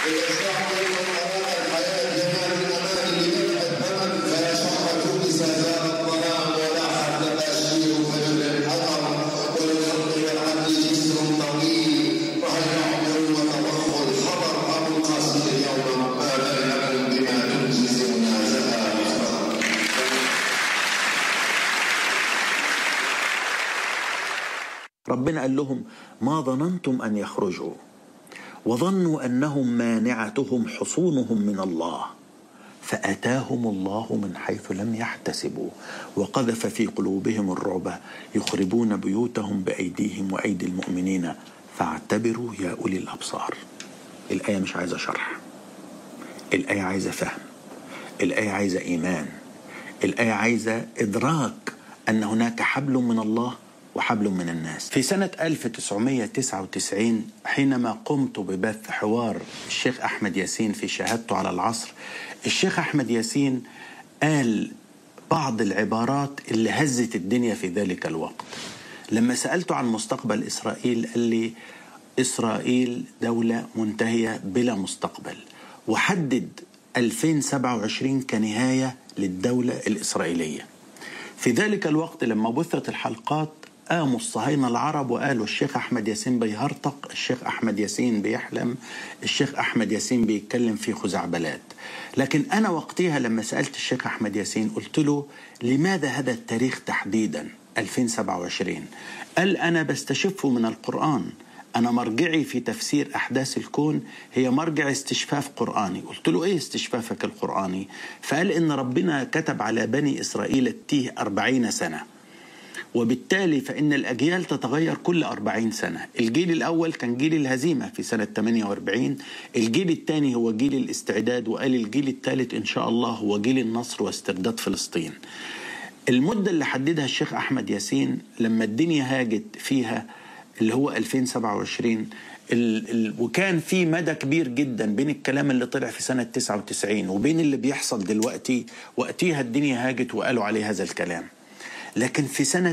ربنا قال لهم ما ظننتم أن يخرجوا وظنوا أنهم مانعتهم حصونهم من الله فأتاهم الله من حيث لم يحتسبوا وقذف في قلوبهم الرعب يخربون بيوتهم بأيديهم وأيدي المؤمنين فاعتبروا يا أولي الأبصار الآية مش عايزة شرح الآية عايزة فهم الآية عايزة إيمان الآية عايزة إدراك أن هناك حبل من الله وحبل من الناس في سنة 1999 حينما قمت ببث حوار الشيخ أحمد ياسين في شهادته على العصر الشيخ أحمد ياسين قال بعض العبارات اللي هزت الدنيا في ذلك الوقت لما سألته عن مستقبل إسرائيل قال لي إسرائيل دولة منتهية بلا مستقبل وحدد 2027 كنهاية للدولة الإسرائيلية في ذلك الوقت لما بثت الحلقات قاموا الصهاينة العرب وقالوا الشيخ أحمد ياسين بيهرطق الشيخ أحمد ياسين بيحلم الشيخ أحمد ياسين بيتكلم في خزعبلات لكن أنا وقتها لما سألت الشيخ أحمد ياسين قلت له لماذا هذا التاريخ تحديدا 2027 قال أنا بستشف من القرآن أنا مرجعي في تفسير أحداث الكون هي مرجع استشفاف قرآني قلت له إيه استشفافك القرآني فقال إن ربنا كتب على بني إسرائيل التيه أربعين سنة وبالتالي فإن الأجيال تتغير كل أربعين سنة الجيل الأول كان جيل الهزيمة في سنة 48 الجيل الثاني هو جيل الاستعداد وقال الجيل الثالث إن شاء الله هو جيل النصر واسترداد فلسطين المدة اللي حددها الشيخ أحمد ياسين لما الدنيا هاجت فيها اللي هو 2027 ال ال وكان في مدى كبير جدا بين الكلام اللي طلع في سنة 99 وبين اللي بيحصل دلوقتي وقتها الدنيا هاجت وقالوا عليه هذا الكلام لكن في سنة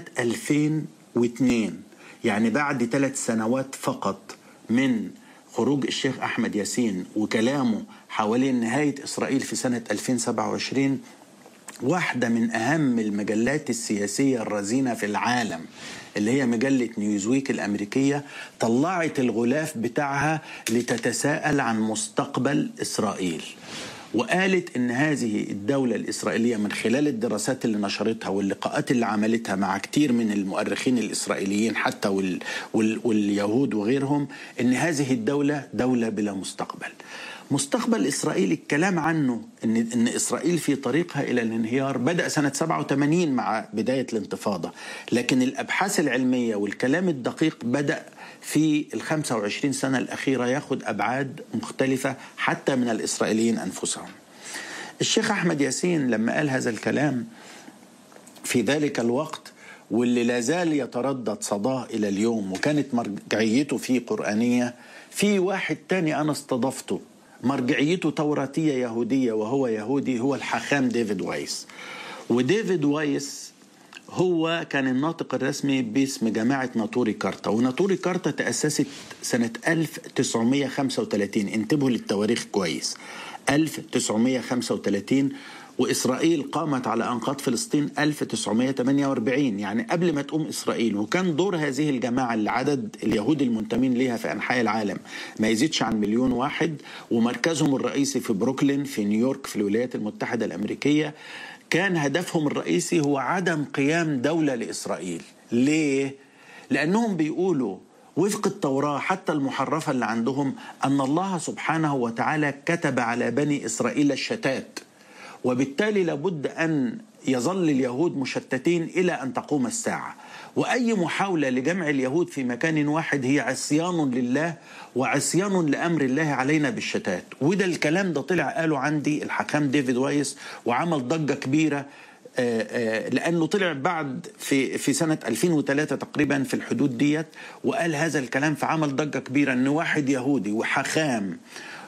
2002 يعني بعد ثلاث سنوات فقط من خروج الشيخ أحمد ياسين وكلامه حوالين نهاية إسرائيل في سنة 2027 واحدة من أهم المجلات السياسية الرزينة في العالم اللي هي مجلة نيوزويك الأمريكية طلعت الغلاف بتاعها لتتساءل عن مستقبل إسرائيل وقالت ان هذه الدوله الاسرائيليه من خلال الدراسات اللي نشرتها واللقاءات اللي عملتها مع كتير من المؤرخين الاسرائيليين حتى وال وال واليهود وغيرهم ان هذه الدوله دوله بلا مستقبل. مستقبل اسرائيل الكلام عنه ان ان اسرائيل في طريقها الى الانهيار بدا سنه 87 مع بدايه الانتفاضه، لكن الابحاث العلميه والكلام الدقيق بدا في ال 25 سنه الاخيره ياخذ ابعاد مختلفه حتى من الاسرائيليين انفسهم. الشيخ احمد ياسين لما قال هذا الكلام في ذلك الوقت واللي لا زال يتردد صداه الى اليوم وكانت مرجعيته فيه قرانيه في واحد تاني انا استضفته مرجعيته توراتيه يهوديه وهو يهودي هو الحاخام ديفيد وايس وديفيد وايس هو كان الناطق الرسمي باسم جماعة ناطوري كارتا وناطوري كارتا تأسست سنة 1935 انتبهوا للتواريخ كويس 1935 وإسرائيل قامت على أنقاض فلسطين 1948 يعني قبل ما تقوم إسرائيل وكان دور هذه الجماعة اللي عدد اليهود المنتمين لها في أنحاء العالم ما يزيدش عن مليون واحد ومركزهم الرئيسي في بروكلين في نيويورك في الولايات المتحدة الأمريكية كان هدفهم الرئيسي هو عدم قيام دولة لإسرائيل ليه؟ لأنهم بيقولوا وفق التوراة حتى المحرفة اللي عندهم أن الله سبحانه وتعالى كتب على بني إسرائيل الشتات وبالتالي لابد أن يظل اليهود مشتتين إلى أن تقوم الساعة وأي محاولة لجمع اليهود في مكان واحد هي عصيان لله وعصيان لأمر الله علينا بالشتات وده الكلام ده طلع قاله عندي الحكام ديفيد وايس وعمل ضجة كبيرة لانه طلع بعد في في سنه 2003 تقريبا في الحدود ديت وقال هذا الكلام فعمل ضجه كبيره ان واحد يهودي وحخام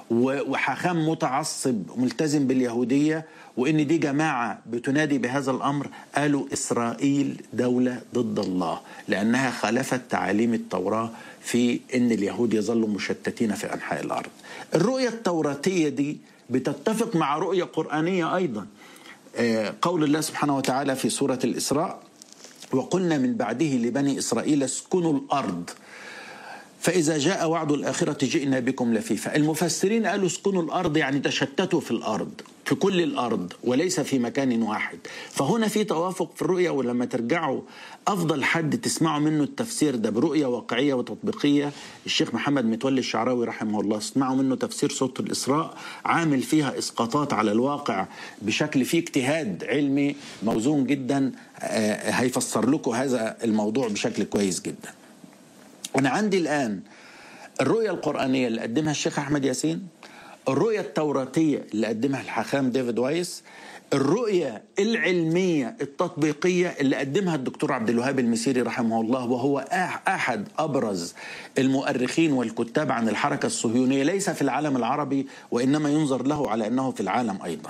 وحاخام متعصب ملتزم باليهودية وإن دي جماعة بتنادي بهذا الأمر قالوا إسرائيل دولة ضد الله لأنها خالفت تعاليم التوراة في أن اليهود يظلوا مشتتين في أنحاء الأرض الرؤية التوراتية دي بتتفق مع رؤية قرآنية أيضا آه، قول الله سبحانه وتعالى في سورة الإسراء وقلنا من بعده لبني إسرائيل اسكنوا الأرض فإذا جاء وعد الآخرة جئنا بكم لفيفا المفسرين قالوا اسكنوا الأرض يعني تشتتوا في الأرض في كل الأرض وليس في مكان واحد فهنا في توافق في الرؤية ولما ترجعوا أفضل حد تسمعوا منه التفسير ده برؤية واقعية وتطبيقية الشيخ محمد متولي الشعراوي رحمه الله اسمعوا منه تفسير صوت الإسراء عامل فيها إسقاطات على الواقع بشكل فيه اجتهاد علمي موزون جدا آه، هيفسر لكم هذا الموضوع بشكل كويس جدا أنا عندي الآن الرؤية القرآنية اللي قدمها الشيخ أحمد ياسين الرؤية التوراتية اللي قدمها الحاخام ديفيد وايس الرؤية العلمية التطبيقية اللي قدمها الدكتور عبد الوهاب المسيري رحمه الله وهو أحد أبرز المؤرخين والكتاب عن الحركة الصهيونية ليس في العالم العربي وإنما ينظر له على أنه في العالم أيضاً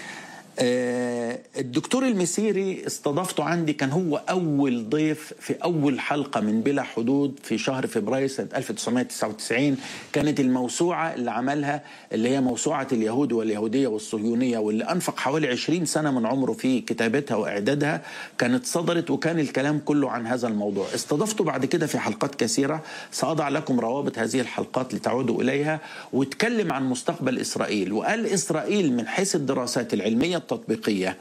آه، الدكتور المسيري استضافته عندي كان هو أول ضيف في أول حلقة من بلا حدود في شهر فبراير سنة 1999 كانت الموسوعة اللي عملها اللي هي موسوعة اليهود واليهودية والصهيونية واللي أنفق حوالي 20 سنة من عمره في كتابتها وإعدادها كانت صدرت وكان الكلام كله عن هذا الموضوع استضفته بعد كده في حلقات كثيرة سأضع لكم روابط هذه الحلقات لتعودوا إليها واتكلم عن مستقبل إسرائيل وقال إسرائيل من حيث الدراسات العلمية التطبيقية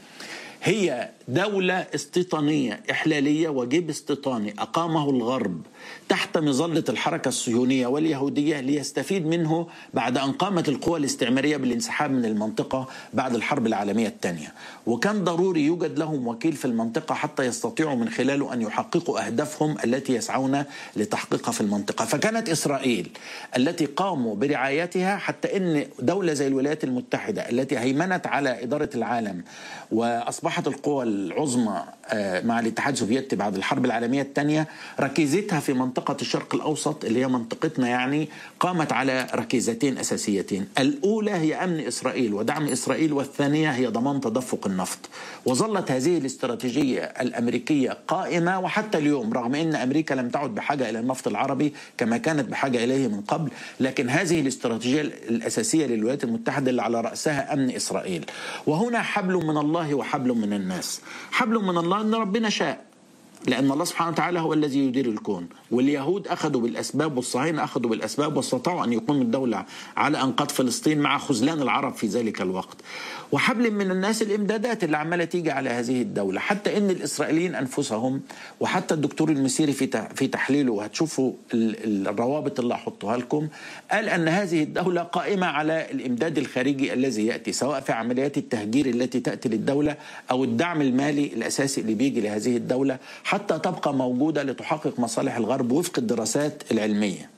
هي دولة استيطانية إحلالية وجيب استيطاني أقامه الغرب تحت مظلة الحركة الصهيونية واليهودية ليستفيد منه بعد أن قامت القوى الاستعمارية بالانسحاب من المنطقة بعد الحرب العالمية الثانية وكان ضروري يوجد لهم وكيل في المنطقة حتى يستطيعوا من خلاله أن يحققوا أهدافهم التي يسعون لتحقيقها في المنطقة فكانت إسرائيل التي قاموا برعايتها حتى أن دولة زي الولايات المتحدة التي هيمنت على إدارة العالم وأصبحت القوى العظمى آه، مع الاتحاد السوفيتي بعد الحرب العالمية الثانية ركيزتها في منطقة الشرق الأوسط اللي هي منطقتنا يعني قامت على ركيزتين أساسيتين الأولى هي أمن إسرائيل ودعم إسرائيل والثانية هي ضمان تدفق النفط وظلت هذه الاستراتيجية الأمريكية قائمة وحتى اليوم رغم أن أمريكا لم تعد بحاجة إلى النفط العربي كما كانت بحاجة إليه من قبل لكن هذه الاستراتيجية الأساسية للولايات المتحدة اللي على رأسها أمن إسرائيل وهنا حبل من الله وحبل من الناس حبل من الله أن ربنا شاء لأن الله سبحانه وتعالى هو الذي يدير الكون واليهود أخذوا بالأسباب والصهاينة أخذوا بالأسباب واستطاعوا أن يقوموا الدولة على أنقاض فلسطين مع خذلان العرب في ذلك الوقت وحبل من الناس الإمدادات اللي عمالة تيجي على هذه الدولة حتى إن الإسرائيليين أنفسهم وحتى الدكتور المسيري في في تحليله وهتشوفوا الروابط اللي هحطها لكم قال أن هذه الدولة قائمة على الإمداد الخارجي الذي يأتي سواء في عمليات التهجير التي تأتي للدولة أو الدعم المالي الأساسي اللي بيجي لهذه الدولة حتى تبقى موجودة لتحقق مصالح الغرب وفق الدراسات العلمية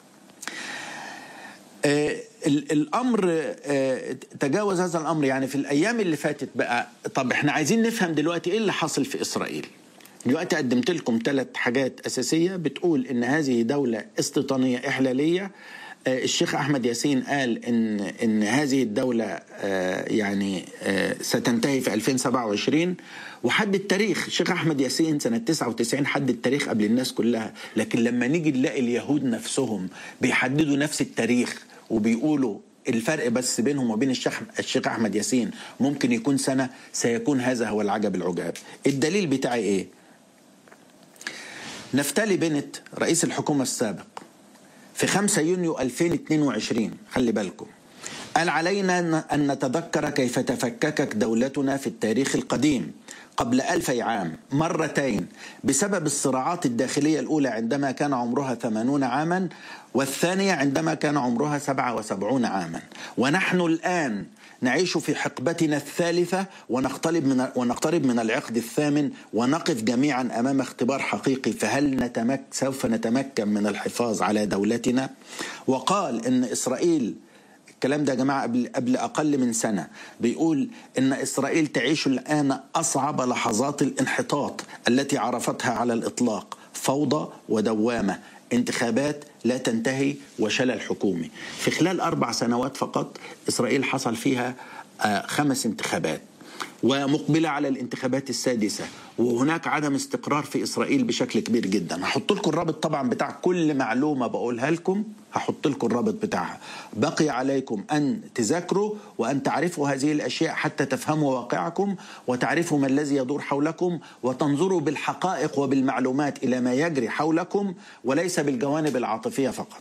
آه، الامر آه، تجاوز هذا الامر يعني في الايام اللي فاتت بقى طب احنا عايزين نفهم دلوقتي ايه اللي حصل في اسرائيل دلوقتي قدمت لكم ثلاث حاجات اساسيه بتقول ان هذه دوله استيطانيه احلاليه آه، الشيخ احمد ياسين قال ان ان هذه الدوله آه، يعني آه، ستنتهي في 2027 وحد التاريخ الشيخ احمد ياسين سنه 99 حد التاريخ قبل الناس كلها لكن لما نيجي نلاقي اليهود نفسهم بيحددوا نفس التاريخ وبيقولوا الفرق بس بينهم وبين الشيخ الشيخ احمد ياسين ممكن يكون سنه سيكون هذا هو العجب العجاب الدليل بتاعي ايه نفتالي بنت رئيس الحكومه السابق في 5 يونيو 2022 خلي بالكم قال علينا أن نتذكر كيف تفككت دولتنا في التاريخ القديم قبل ألفي عام مرتين بسبب الصراعات الداخلية الأولى عندما كان عمرها ثمانون عاما والثانية عندما كان عمرها سبعة وسبعون عاما ونحن الآن نعيش في حقبتنا الثالثة ونقترب من ونقترب من العقد الثامن ونقف جميعا أمام اختبار حقيقي فهل نتمك سوف نتمكن من الحفاظ على دولتنا وقال إن إسرائيل الكلام ده يا جماعة قبل, قبل أقل من سنة بيقول إن إسرائيل تعيش الآن أصعب لحظات الانحطاط التي عرفتها على الإطلاق فوضى ودوامة انتخابات لا تنتهي وشلل حكومي في خلال أربع سنوات فقط إسرائيل حصل فيها خمس انتخابات ومقبلة على الانتخابات السادسة وهناك عدم استقرار في إسرائيل بشكل كبير جدا هحط لكم الرابط طبعا بتاع كل معلومة بقولها لكم هحط لكم الرابط بتاعها بقي عليكم أن تذاكروا وأن تعرفوا هذه الأشياء حتى تفهموا واقعكم وتعرفوا ما الذي يدور حولكم وتنظروا بالحقائق وبالمعلومات إلى ما يجري حولكم وليس بالجوانب العاطفية فقط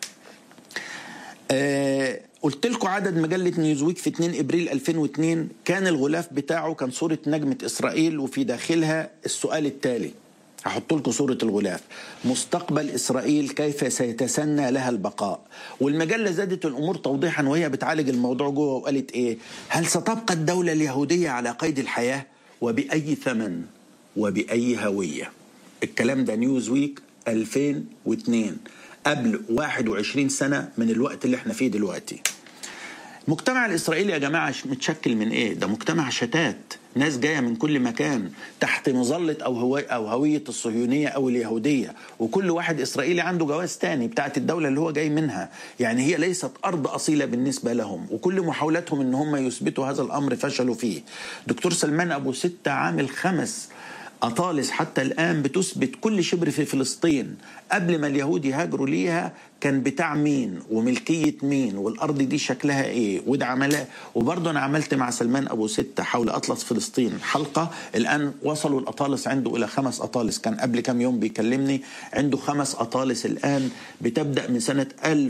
آه قلت لكم عدد مجلة نيوزويك في 2 ابريل 2002 كان الغلاف بتاعه كان صورة نجمة اسرائيل وفي داخلها السؤال التالي هحط لكم صورة الغلاف مستقبل إسرائيل كيف سيتسنى لها البقاء والمجلة زادت الأمور توضيحا وهي بتعالج الموضوع جوه وقالت إيه هل ستبقى الدولة اليهودية على قيد الحياة وبأي ثمن وبأي هوية الكلام ده نيوزويك 2002 قبل 21 سنة من الوقت اللي احنا فيه دلوقتي المجتمع الإسرائيلي يا جماعة متشكل من إيه؟ ده مجتمع شتات ناس جاية من كل مكان تحت مظلة أو, هو أو هوية الصهيونية أو اليهودية وكل واحد إسرائيلي عنده جواز تاني بتاعت الدولة اللي هو جاي منها يعني هي ليست أرض أصيلة بالنسبة لهم وكل محاولاتهم أن هم يثبتوا هذا الأمر فشلوا فيه دكتور سلمان أبو ستة عامل خمس أطالس حتى الآن بتثبت كل شبر في فلسطين قبل ما اليهود يهاجروا ليها كان بتاع مين وملكية مين والأرض دي شكلها إيه وده عملها وبرضه أنا عملت مع سلمان أبو ستة حول أطلس فلسطين حلقة الآن وصلوا الأطالس عنده إلى خمس أطالس كان قبل كم يوم بيكلمني عنده خمس أطالس الآن بتبدأ من سنة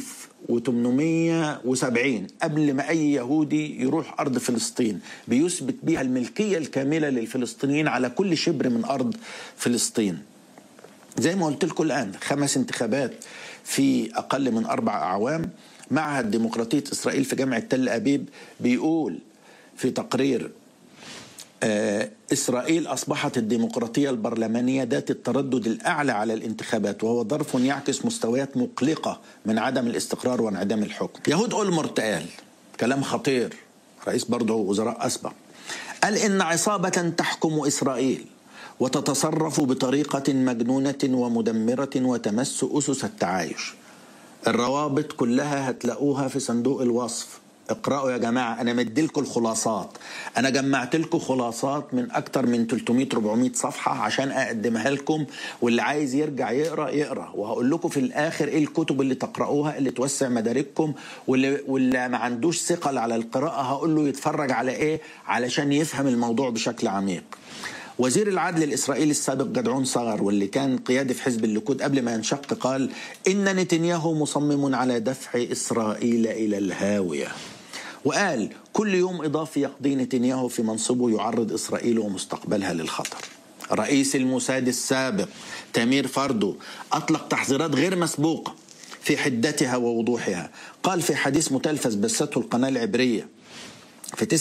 1870 قبل ما أي يهودي يروح أرض فلسطين بيثبت بيها الملكية الكاملة للفلسطينيين على كل شبر من أرض فلسطين زي ما قلت لكم الآن خمس انتخابات في أقل من أربع أعوام معهد ديمقراطية إسرائيل في جامعة تل أبيب بيقول في تقرير إسرائيل أصبحت الديمقراطية البرلمانية ذات التردد الأعلى على الانتخابات وهو ظرف يعكس مستويات مقلقة من عدم الاستقرار وانعدام الحكم يهود أولمرت قال كلام خطير رئيس برضه وزراء أسبق قال إن عصابة تحكم إسرائيل وتتصرف بطريقة مجنونة ومدمرة وتمس أسس التعايش الروابط كلها هتلاقوها في صندوق الوصف اقرأوا يا جماعة أنا مديلكم الخلاصات أنا جمعت لكم خلاصات من أكتر من 300-400 صفحة عشان أقدمها لكم واللي عايز يرجع يقرأ يقرأ وهقول لكم في الآخر إيه الكتب اللي تقرأوها اللي توسع مدارككم واللي, واللي ما عندوش ثقل على القراءة هقول له يتفرج على إيه علشان يفهم الموضوع بشكل عميق وزير العدل الإسرائيلي السابق جدعون صغر واللي كان قيادي في حزب الليكود قبل ما ينشق قال إن نتنياهو مصمم على دفع إسرائيل إلى الهاوية وقال كل يوم إضافي يقضي نتنياهو في منصبه يعرض إسرائيل ومستقبلها للخطر رئيس الموساد السابق تامير فردو أطلق تحذيرات غير مسبوقة في حدتها ووضوحها قال في حديث متلفز بثته القناة العبرية في